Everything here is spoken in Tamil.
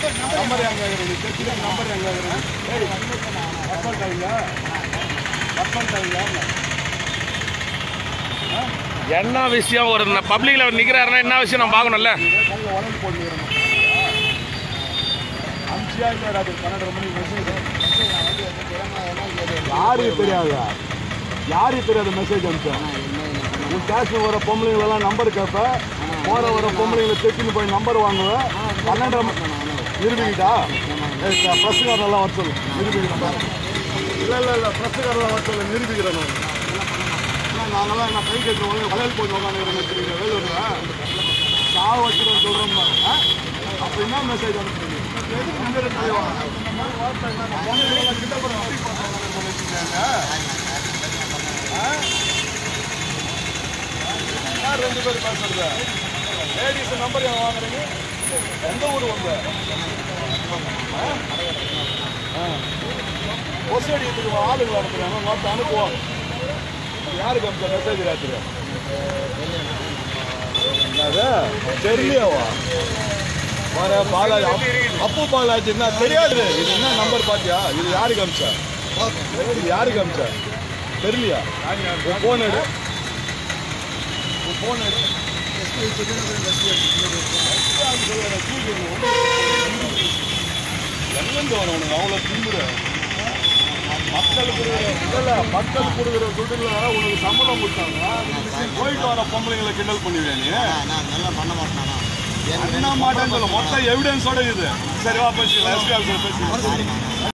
நம்பர் எங்க இருக்குது செக்கில நம்பர் எங்க இருக்குது ஏய் கட் பண்ணிட்டாங்க கட் பண்ணிட்டாங்க என்ன விஷயம் ஒரு பப்ளிக்ல நிக்கிறாருன்னா என்ன விஷயம் நம்ம பார்க்கணும்ல கையில் உடம்பு போட்டுக்கிறோம் அஞ்சியா இருக்காரு அது பன்னெண்டரை மணிக்கு மெசேஜ் யாருக்கு தெரியாது யாருக்கு தெரியாத மெசேஜ் அனுப்பிச்சேன் உன் ஸ்டேஷன் வர பொம்பளைங்களெல்லாம் நம்பர் கேட்ப போற வர பொம்பளைங்களை செக்கின்னு போய் நம்பர் வாங்குவேன் பன்னெண்டரை மணி நிரூபிக்கிட்டா ப்ரெஸ்ஸுக்காரெல்லாம் வர சொல்லு நிரூபிக்கிறேன் இல்லை இல்லை இல்லை ப்ரெஸ்ஸுக்காரெல்லாம் வர சொல்லு நிரூபிக்கிறேன் நான் நாங்களாம் என்ன கை கட்டு வளையல் போட்டு உட்காந்துக்கிறேன் வச்சுருக்கீங்க வேலூரில் சாவ வச்சுருக்கோம் சொல்கிறோம் அப்போ என்ன மெசேஜ் அனுப்புறீங்க எதுக்கு நம்பர் கிட்ட போகிற அப்படி பண்ணுறாங்க யார் ரெண்டு பேர் பேசுறது லேடிஸ் நம்பர் ஏன் வாங்குறீங்க எந்த ஊர் உங்க ஒசடியத்துக்கு ஆளுங்க அனுப்புறாங்க மொத்த அனுப்புவாங்க யாருக்கு அந்த மெசேஜ் ராத்திரி என்னது தெரியலையாவா வர பாலாஜி அப்- அப்பு பாலாஜி என்ன தெரியாது இது என்ன நம்பர் பாத்தியா இது யாருக்கு அமிச்சா இது யாருக்கு அமிச்சா தெரியலையா உன் போன் எடு உன் போன் எடு எங்கிருந்து வரும் உனக்கு அவ்வளோ திமுற மக்கள் கொடுக்குற இல்ல மக்கள் கொடுக்குற துட்டுல உனக்கு சம்பளம் கொடுத்தாங்க போயிட்டு வர பொம்பளைங்களை கிண்டல் பண்ணுவியா நீ நான் நல்லா பண்ண மாட்டேனா என்ன மாட்டேன்னு சொல்ல மொத்த எவிடன்ஸோட இது சரி வா பேசிக்கலாம் எஸ்பி ஆஃபீஸர் பேசிக்கலாம்